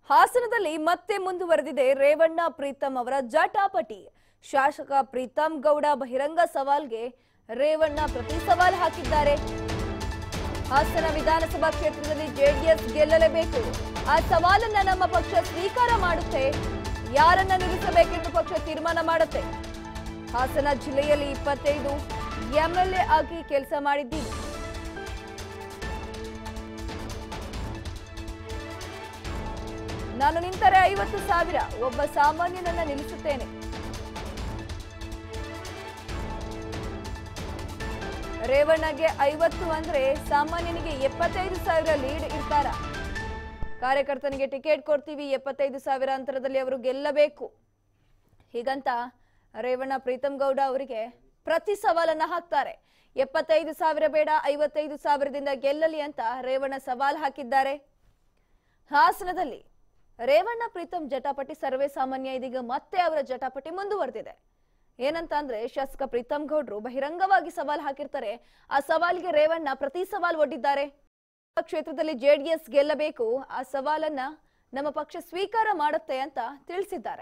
ಹಾಸನದಲ್ಲಿ ಮತ್ತೆ ಮುಂದುವರೆದಿದೆ ರೇವಣ್ಣ ಪ್ರೀತಂ ಅವರ ಜಟಾಪಟಿ ಶಾಸಕ ಪ್ರೀತಂ ಗೌಡ ಬಹಿರಂಗ ಸವಾಲ್ಗೆ ರೇವಣ್ಣ ಪ್ರತಿ ಸವಾಲ್ ಹಾಕಿದ್ದಾರೆ ಹಾಸನ ವಿಧಾನಸಭಾ ಕ್ಷೇತ್ರದಲ್ಲಿ ಜೆಡಿಎಸ್ ಗೆಲ್ಲಲೇಬೇಕು ಆ ಸವಾಲನ್ನ ನಮ್ಮ ಪಕ್ಷ ಸ್ವೀಕಾರ ಮಾಡುತ್ತೆ ಯಾರನ್ನ ನಿಲ್ಲಿಸಬೇಕೆಂದು ಪಕ್ಷ ತೀರ್ಮಾನ ಮಾಡುತ್ತೆ ಹಾಸನ ಜಿಲ್ಲೆಯಲ್ಲಿ ಇಪ್ಪತ್ತೈದು ಎಂಎಲ್ಎ ಆಗಿ ಕೆಲಸ ಮಾಡಿದ್ದೀನಿ ನಾನು ನಿಂತರೆ ಐವತ್ತು ಸಾವಿರ ಒಬ್ಬ ಸಾಮಾನ್ಯನನ್ನ ನಿಲ್ಲಿಸುತ್ತೇನೆ ರೇವಣ್ಣಗೆ ಐವತ್ತು ಅಂದ್ರೆ ಸಾಮಾನ್ಯನಿಗೆ ಎಪ್ಪತ್ತೈದು ಸಾವಿರ ಲೀಡ್ ಇರ್ತಾರ ಕಾರ್ಯಕರ್ತನಿಗೆ ಟಿಕೆಟ್ ಕೊಡ್ತೀವಿ ಎಪ್ಪತ್ತೈದು ಸಾವಿರ ಅಂತರದಲ್ಲಿ ಅವರು ಗೆಲ್ಲಬೇಕು ಹೀಗಂತ ರೇವಣ್ಣ ಪ್ರೀತಂ ಗೌಡ ಅವರಿಗೆ ಪ್ರತಿ ಸವಾಲನ್ನ ಹಾಕ್ತಾರೆ ಎಪ್ಪತ್ತೈದು ಸಾವಿರ ಬೇಡ ಐವತ್ತೈದು ಸಾವಿರದಿಂದ ಗೆಲ್ಲಲಿ ಅಂತ ರೇವಣ್ಣ ಸವಾಲ್ ಹಾಕಿದ್ದಾರೆ ಹಾಸನದಲ್ಲಿ ರೇವಣ್ಣ ಪ್ರೀತಂ ಜಟಾಪಟಿ ಸರ್ವೇ ಸಾಮಾನ್ಯ ಇದೀಗ ಮತ್ತೆ ಅವರ ಜಟಾಪಟಿ ಮುಂದುವರೆದಿದೆ ಏನಂತ ಅಂದ್ರೆ ಶಾಸಕ ಪ್ರೀತಂ ಗೌಡ್ರು ಬಹಿರಂಗವಾಗಿ ಸವಾಲ್ ಹಾಕಿರ್ತಾರೆ ಆ ಸವಾಲಿಗೆ ರೇವಣ್ಣ ಪ್ರತಿ ಸವಾಲ್ ಒಡ್ಡಿದ್ದಾರೆ ಕ್ಷೇತ್ರದಲ್ಲಿ ಜೆಡಿಎಸ್ ಗೆಲ್ಲಬೇಕು ಆ ಸವಾಲನ್ನ ನಮ್ಮ ಪಕ್ಷ ಸ್ವೀಕಾರ ಮಾಡುತ್ತೆ ಅಂತ ತಿಳಿಸಿದ್ದಾರೆ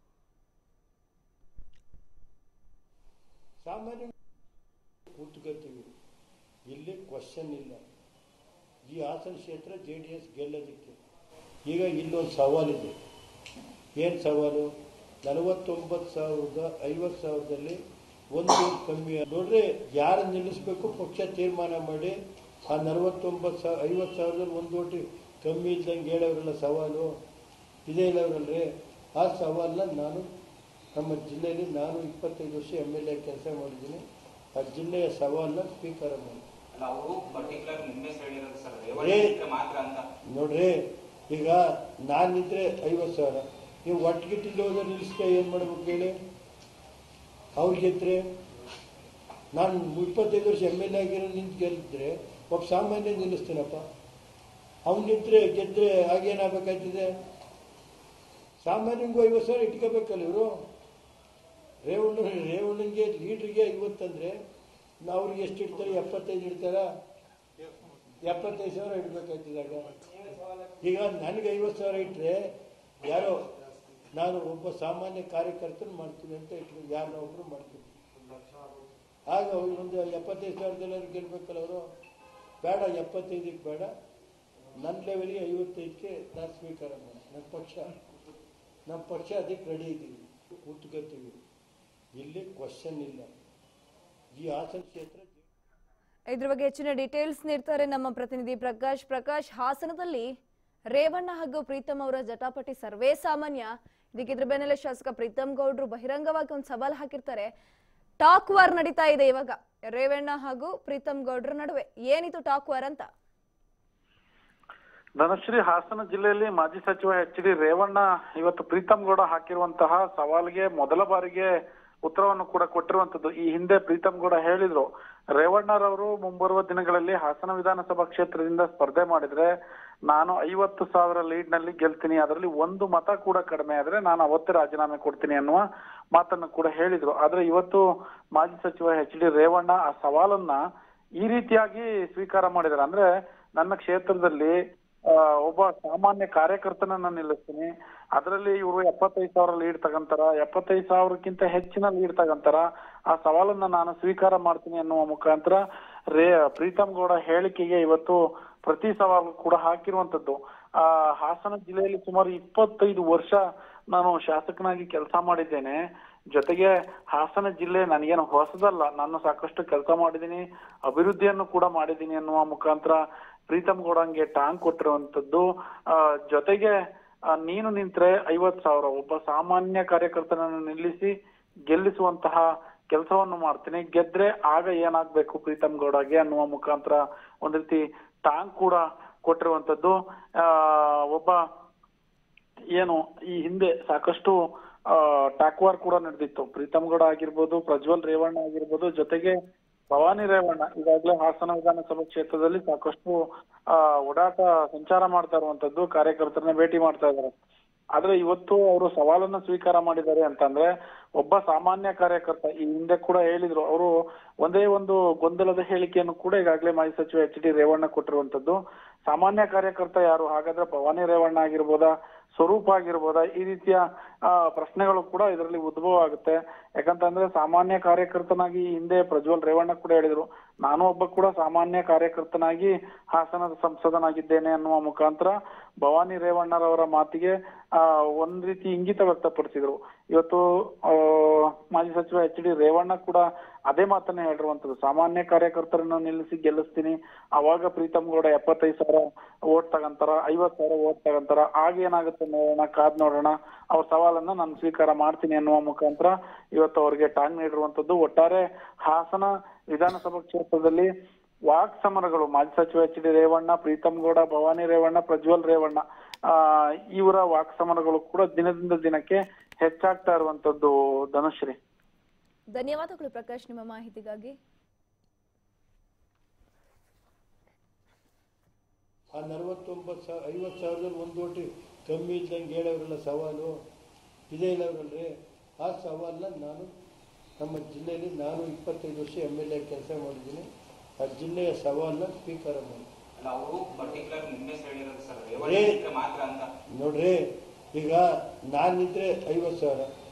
ಸಾಮಾನ್ಯ ಕೂತ್ಕೋತೀವಿ ಇಲ್ಲಿ ಕ್ವಶನ್ ಇಲ್ಲ ಈ ಹಾಸನ ಕ್ಷೇತ್ರ ಜೆ ಡಿ ಎಸ್ ಗೆಲ್ಲೋದಕ್ಕೆ ಈಗ ಇಲ್ಲೊಂದು ಸವಾಲಿದೆ ಏನು ಸವಾಲು ನಲವತ್ತೊಂಬತ್ತು ಸಾವಿರದ ಐವತ್ತು ಸಾವಿರದಲ್ಲಿ ಒಂದು ಕಮ್ಮಿ ನೋಡ್ರಿ ಯಾರು ನಿಲ್ಲಿಸ್ಬೇಕು ಪಕ್ಷ ತೀರ್ಮಾನ ಮಾಡಿ ಆ ನಲವತ್ತೊಂಬತ್ತು ಸಾವಿರ ಐವತ್ತು ಸಾವಿರದಲ್ಲಿ ಒಂದು ಓಟಿ ಕಮ್ಮಿ ಇದ್ದಂಗೆ ಹೇಳೋರಲ್ಲ ಸವಾಲು ಇದೇ ಇಲ್ಲವ್ರಲ್ರಿ ಆ ಸವಾಲನ್ನ ನಾನು ನಮ್ಮ ಜಿಲ್ಲೆಯಲ್ಲಿ ನಾನು ಇಪ್ಪತ್ತೈದು ವರ್ಷ ಎಮ್ ಎಲ್ ಎ ಕೆಲಸ ಮಾಡಿದ್ದೀನಿ ಆ ಜಿಲ್ಲೆಯ ಸವಾಲನ್ನ ಸ್ವೀಕಾರ ಮಾಡಿ ಅಲ್ಲ ಅವರು ಪರ್ಟಿಕ್ಯುಲರ್ ನಿಮ್ಮ ಹೆಸರು ಹೇಳಿರೋದು ಸರ್ ಏ. ರೇವಣ್ಣ ಮಾತ್ರ ಅಂತ ನೋಡ್ರಿ ಈಗ ನಾನಿದ್ರೆ ಐವತ್ತು ಸಾವಿರ ನೀವು ಒಟ್ಟಿಗಿಟ್ಟಿಲ್ಲಿ ಹೋದ್ರೆ ನಿಲ್ಲಿಸ್ತಾ ಏನು ಮಾಡ್ಬೇಕು ಹೇಳಿ ಅವ್ರು ಗೆದ್ರೆ ನಾನು ಇಪ್ಪತ್ತೈದು ವರ್ಷ ಎಮ್ ಎಲ್ ಎ ಆಗಿರೋ ನಿಂತು ಗೆಲ್ಲಿದ್ರೆ ಒಬ್ಬ ಸಾಮಾನ್ಯ ನಿಲ್ಲಿಸ್ತೀನಪ್ಪ ಅವ್ನು ನಿಂತ್ರೆ ಗೆದ್ರೆ ಆಗೇನಾಗಬೇಕಾಯ್ತದೆ ಸಾಮಾನ್ಯಂಗೂ ಐವತ್ತು ಸಾವಿರ ಇಟ್ಕೋಬೇಕಲ್ಲ ಇವರು ರೇವಣ್ಣ ರೇವಣ್ಣನಿಗೆ ಲೀಡ್ರಿಗೆ ಐವತ್ತಂದ್ರೆ ನಾವು ಅವ್ರಿಗೆ ಎಷ್ಟು ಇಡ್ತಾರೆ ಎಪ್ಪತ್ತೈದು ಇಡ್ತಾರ ಎಪ್ಪತ್ತೈದು ಸಾವಿರ ಇಡ್ಬೇಕಾಯ್ತದಾಗ ಈಗ ನನಗೆ ಐವತ್ತು ಸಾವಿರ ಇಟ್ಟರೆ ಯಾರೋ ನಾನು ಒಬ್ಬ ಸಾಮಾನ್ಯ ಕಾರ್ಯಕರ್ತನ ಮಾಡ್ತೀನಿ ಅಂತ ಇಟ್ಕೊಂಡು ಯಾರನ್ನ ಒಬ್ರು ಮಾಡ್ತೀನಿ ಆಗ ಅವ್ರು ಒಂದು ಎಪ್ಪತ್ತೈದು ಸಾವಿರದಲ್ಲಿ ಗೆಲ್ಬೇಕಲ್ಲ ಅವರು ಬೇಡ ಎಪ್ಪತ್ತೈದಕ್ಕೆ ಬೇಡ ನನ್ನ ಲೆವೆಲ್ಗೆ ಐವತ್ತೈದಕ್ಕೆ ನಾನು ಸ್ವೀಕಾರ ಮಾಡಿ ನನ್ನ ಪಕ್ಷ ನಮ್ಮ ಪಕ್ಷ ಅದಕ್ಕೆ ರೆಡಿ ಇದ್ದೀವಿ ಕೂತ್ಕೋತೀವಿ ಇಲ್ಲಿ ಕ್ವಶನ್ ಇಲ್ಲ ಈ ಹಾಸನ ಕ್ಷೇತ್ರ ಇದ್ರ ಬಗ್ಗೆ ಹೆಚ್ಚಿನ ಡೀಟೇಲ್ಸ್ ನೀಡ್ತಾರೆ ನಮ್ಮ ಪ್ರತಿನಿಧಿ ಪ್ರಕಾಶ್ ಪ್ರಕಾಶ್ ಹಾಸನದಲ್ಲಿ ರೇವಣ್ಣ ಹಾಗೂ ಪ್ರೀತಂ ಅವರ ಜಟಾಪಟಿ ಸರ್ವೇ ಸಾಮಾನ್ಯ ಇದಕ್ಕೆ ಇದ್ರ ಬೆನ್ನಲ್ಲೇ ಶಾಸಕ ಪ್ರೀತಂ ಗೌಡ್ರು ಬಹಿರಂಗವಾಗಿ ಒಂದು ಸವಾಲ್ ಹಾಕಿರ್ತಾರೆ ಟಾಕ್ ವಾರ್ ನಡೀತಾ ಇದೆ ಇವಾಗ ರೇವಣ್ಣ ಹಾಗೂ ಪ್ರೀತಂ ಗೌಡ್ರ ನಡುವೆ ಏನಿದು ಟಾಕ್ ವಾರ್ ಅಂತ ಧನಶ್ರೀ ಹಾಸನ ಜಿಲ್ಲೆಯಲ್ಲಿ ಮಾಜಿ ಸಚಿವ ಎಚ್ ಡಿ ರೇವಣ್ಣ ಇವತ್ತು ಪ್ರೀತಂ ಗೌಡ ಹಾಕಿರುವಂತಹ ಸವಾಲ್ಗೆ ಮೊದಲ ಬಾರಿಗೆ ಉತ್ತರವನ್ನು ಕೂಡ ಕೊಟ್ಟಿರುವಂತದ್ದು ಈ ಹಿಂದೆ ಪ್ರೀತಂ ಗೌಡ ಹೇಳಿದ್ರು ರೇವಣ್ಣರವರು ಮುಂಬರುವ ದಿನಗಳಲ್ಲಿ ಹಾಸನ ವಿಧಾನಸಭಾ ಕ್ಷೇತ್ರದಿಂದ ಸ್ಪರ್ಧೆ ಮಾಡಿದ್ರೆ ನಾನು ಐವತ್ತು ಸಾವಿರ ಲೀಡ್ ನಲ್ಲಿ ಗೆಲ್ತೀನಿ ಅದರಲ್ಲಿ ಒಂದು ಮತ ಕೂಡ ಕಡಿಮೆ ಆದ್ರೆ ನಾನು ಅವತ್ತೇ ರಾಜೀನಾಮೆ ಕೊಡ್ತೀನಿ ಅನ್ನುವ ಮಾತನ್ನು ಕೂಡ ಹೇಳಿದ್ರು ಆದ್ರೆ ಇವತ್ತು ಮಾಜಿ ಸಚಿವ ಎಚ್ ಡಿ ರೇವಣ್ಣ ಆ ಸವಾಲನ್ನ ಈ ರೀತಿಯಾಗಿ ಸ್ವೀಕಾರ ಮಾಡಿದ್ದಾರೆ ಅಂದ್ರೆ ನನ್ನ ಕ್ಷೇತ್ರದಲ್ಲಿ ಆ, ಒಬ್ಬ ಸಾಮಾನ್ಯ ಕಾರ್ಯಕರ್ತನನ್ನ ನಿಲ್ಲಿಸ್ತೀನಿ ಅದರಲ್ಲಿ ಇವರು ಎಪ್ಪತ್ತೈದು ಸಾವಿರ ಲೀಡ್ ತಗಂತಾರ ಎಪ್ಪತ್ತೈದು ಸಾವಿರಕ್ಕಿಂತ ಹೆಚ್ಚಿನ ಲೀಡ್ ತಗಂತಾರ ಆ ಸವಾಲನ್ನ ನಾನು ಸ್ವೀಕಾರ ಮಾಡ್ತೀನಿ ಅನ್ನುವ ಮುಖಾಂತರ ರೇ ಪ್ರೀತಂ ಗೌಡ ಹೇಳಿಕೆಗೆ ಇವತ್ತು ಪ್ರತಿ ಸವಾಲು ಕೂಡ ಹಾಕಿರುವಂತದ್ದು ಆ ಹಾಸನ ಜಿಲ್ಲೆಯಲ್ಲಿ ಸುಮಾರು ಇಪ್ಪತ್ತೈದು ವರ್ಷ ನಾನು ಶಾಸಕನಾಗಿ ಕೆಲಸ ಮಾಡಿದ್ದೇನೆ ಜೊತೆಗೆ ಹಾಸನ ಜಿಲ್ಲೆ ನನಗೇನು ಹೊಸದಲ್ಲ ನಾನು ಸಾಕಷ್ಟು ಕೆಲಸ ಮಾಡಿದ್ದೀನಿ ಅಭಿವೃದ್ಧಿಯನ್ನು ಕೂಡ ಮಾಡಿದ್ದೀನಿ ಅನ್ನುವ ಮುಖಾಂತರ ಪ್ರೀತಂ ಗೌಡಂಗೆ ಟಾಂಗ್ ಕೊಟ್ಟಿರುವಂತದ್ದು ಆ, ಜೊತೆಗೆ ಆ, ನೀನು ನಿಂತ್ರೆ ಐವತ್ ಸಾವಿರ ಒಬ್ಬ ಸಾಮಾನ್ಯ ಕಾರ್ಯಕರ್ತನನ್ನು ನಿಲ್ಲಿಸಿ ಗೆಲ್ಲಿಸುವಂತಹ ಕೆಲಸವನ್ನು ಮಾಡ್ತೀನಿ ಗೆದ್ರೆ ಆಗ ಏನಾಗ್ಬೇಕು ಪ್ರೀತಂ ಗೌಡಗೆ ಅನ್ನುವ ಮುಖಾಂತರ ಒಂದ್ ರೀತಿ ಟಾಂಗ್ ಕೂಡ ಕೊಟ್ಟಿರುವಂತದ್ದು ಆ ಒಬ್ಬ ಏನು ಈ ಹಿಂದೆ ಸಾಕಷ್ಟು ಆ ಟಾಕ್ವಾರ್ ಕೂಡ ನಡೆದಿತ್ತು ಪ್ರೀತಮ್ ಗೌಡ ಆಗಿರ್ಬೋದು ಪ್ರಜ್ವಲ್ ರೇವಣ್ಣ ಆಗಿರ್ಬೋದು ಜೊತೆಗೆ ಭವಾನಿ ರೇವಣ್ಣ ಈಗಾಗಲೇ ಹಾಸನ ವಿಧಾನಸಭಾ ಕ್ಷೇತ್ರದಲ್ಲಿ ಸಾಕಷ್ಟು ಆ ಓಡಾಟ ಸಂಚಾರ ಮಾಡ್ತಾ ಇರುವಂತದ್ದು ಕಾರ್ಯಕರ್ತರನ್ನ ಭೇಟಿ ಮಾಡ್ತಾ ಇದ್ದಾರೆ ಆದ್ರೆ ಇವತ್ತು ಅವರು ಸವಾಲನ್ನ ಸ್ವೀಕಾರ ಮಾಡಿದ್ದಾರೆ ಅಂತಂದ್ರೆ ಒಬ್ಬ ಸಾಮಾನ್ಯ ಕಾರ್ಯಕರ್ತ ಈ ಹಿಂದೆ ಕೂಡ ಹೇಳಿದ್ರು ಅವರು ಒಂದೇ ಒಂದು ಗೊಂದಲದ ಹೇಳಿಕೆಯನ್ನು ಕೂಡ ಈಗಾಗಲೇ ಮಾಜಿ ಸಚಿವ ಎಚ್ ಡಿ ರೇವಣ್ಣ ಕೊಟ್ಟಿರುವಂತದ್ದು ಸಾಮಾನ್ಯ ಕಾರ್ಯಕರ್ತ ಯಾರು ಹಾಗಾದ್ರೆ ಭವಾನಿ ರೇವಣ್ಣ ಆಗಿರ್ಬೋದಾ ಸ್ವರೂಪ ಆಗಿರ್ಬೋದಾ ಈ ರೀತಿಯ ಆ, ಪ್ರಶ್ನೆಗಳು ಕೂಡ ಇದರಲ್ಲಿ ಉದ್ಭವ ಆಗುತ್ತೆ ಯಾಕಂತಂದ್ರೆ ಸಾಮಾನ್ಯ ಕಾರ್ಯಕರ್ತನಾಗಿ ಈ ಹಿಂದೆ ಪ್ರಜ್ವಲ್ ರೇವಣ್ಣ ಕೂಡ ಹೇಳಿದ್ರು ನಾನು ಒಬ್ಬ ಕೂಡ ಸಾಮಾನ್ಯ ಕಾರ್ಯಕರ್ತನಾಗಿ ಹಾಸನದ ಸಂಸದನಾಗಿದ್ದೇನೆ ಅನ್ನುವ ಮುಖಾಂತರ ಭವಾನಿ ರೇವಣ್ಣರವರ ಮಾತಿಗೆ ಆ ಒಂದ್ ರೀತಿ ಇಂಗಿತ ವ್ಯಕ್ತಪಡಿಸಿದ್ರು ಇವತ್ತು ಆ, ಮಾಜಿ ಸಚಿವ ಎಚ್ ಡಿ ರೇವಣ್ಣ ಕೂಡ ಅದೇ ಮಾತನ್ನ ಹೇಳಿರುವಂತದ್ದು ಸಾಮಾನ್ಯ ಕಾರ್ಯಕರ್ತರನ್ನು ನಿಲ್ಲಿಸಿ ಗೆಲ್ಲಿಸ್ತೀನಿ ಅವಾಗ ಪ್ರೀತಮ್ ಗೌಡ ಎಪ್ಪತ್ತೈದು ಸಾವಿರ ಓಟ್ ತಗಂತಾರ ಐವತ್ ಸಾವಿರ ಓಟ್ ತಗಂತಾರ ಆಗ ಏನಾಗುತ್ತೆ ನೋಡೋಣ ಕಾದ್ ನೋಡೋಣ ಅವ್ರ ಸವಾಲನ್ನ ನಾನು ಸ್ವೀಕಾರ ಮಾಡ್ತೀನಿ ಅನ್ನುವ ಮುಖಾಂತರ ಇವತ್ತು ಅವ್ರಿಗೆ ಟಾಂಗ್ ನೀಡಿರುವಂತದ್ದು ಒಟ್ಟಾರೆ ಹಾಸನ ವಿಧಾನಸಭಾ ಕ್ಷೇತ್ರದಲ್ಲಿ ವಾಕ್ ಸಮರಗಳು ಮಾಜಿ ಸಚಿವ ಎಚ್ ಡಿ ರೇವಣ್ಣ ಪ್ರೀತಮ್ ಗೌಡ ಭವಾನಿ ರೇವಣ್ಣ ಪ್ರಜ್ವಲ್ ರೇವಣ್ಣ ಆ ಇವರ ವಾಕ್ ಸಮರಗಳು ಕೂಡ ದಿನದಿಂದ ದಿನಕ್ಕೆ ಹೆಚ್ಚಾಗ್ತಾ ಇರುವಂತದ್ದು ಧನುಶ್ರೀ ಧನ್ಯವಾದಗಳು ಪ್ರಕಾಶ್ ನಿಮ್ಮ ಮಾಹಿತಿಗಾಗಿ ಆ ನಲವತ್ತೊಂಬತ್ತು ಸಾವಿರ ಐವತ್ತು ಸಾವಿರದಲ್ಲಿ ಒಂದು ಓಟಿ ಕಮ್ಮಿ ಇದ್ದಂಗೆ ಹೇಳೋರಲ್ಲ ಸವಾಲು ಇದೇ ಇಲ್ಲವ್ರಲ್ರಿ ಆ ಸವಾಲನ್ನ ನಾನು ನಮ್ಮ ಜಿಲ್ಲೆಯಲ್ಲಿ ನಾನು ಇಪ್ಪತ್ತೈದು ವರ್ಷ ಎಮ್ ಎಲ್ ಎ ಕೆಲಸ ಮಾಡಿದ್ದೀನಿ ಆ ಜಿಲ್ಲೆಯ ಸವಾಲನ್ನ ಸ್ವೀಕಾರ ಮಾಡಿ ಅಲ್ಲ ಅವರು ಪರ್ಟಿಕ್ಯುಲರ್ ನಿಮ್ಮ ಹೆಸರು ಹೇಳಿರೋದು ಸರ್ ಏ. ರೇವಣ್ಣ ಮಾತ್ರ ಅಂತ ನೋಡ್ರಿ ಈಗ ನಾನಿದ್ರೆ ಐವತ್ತು ಸಾವಿರ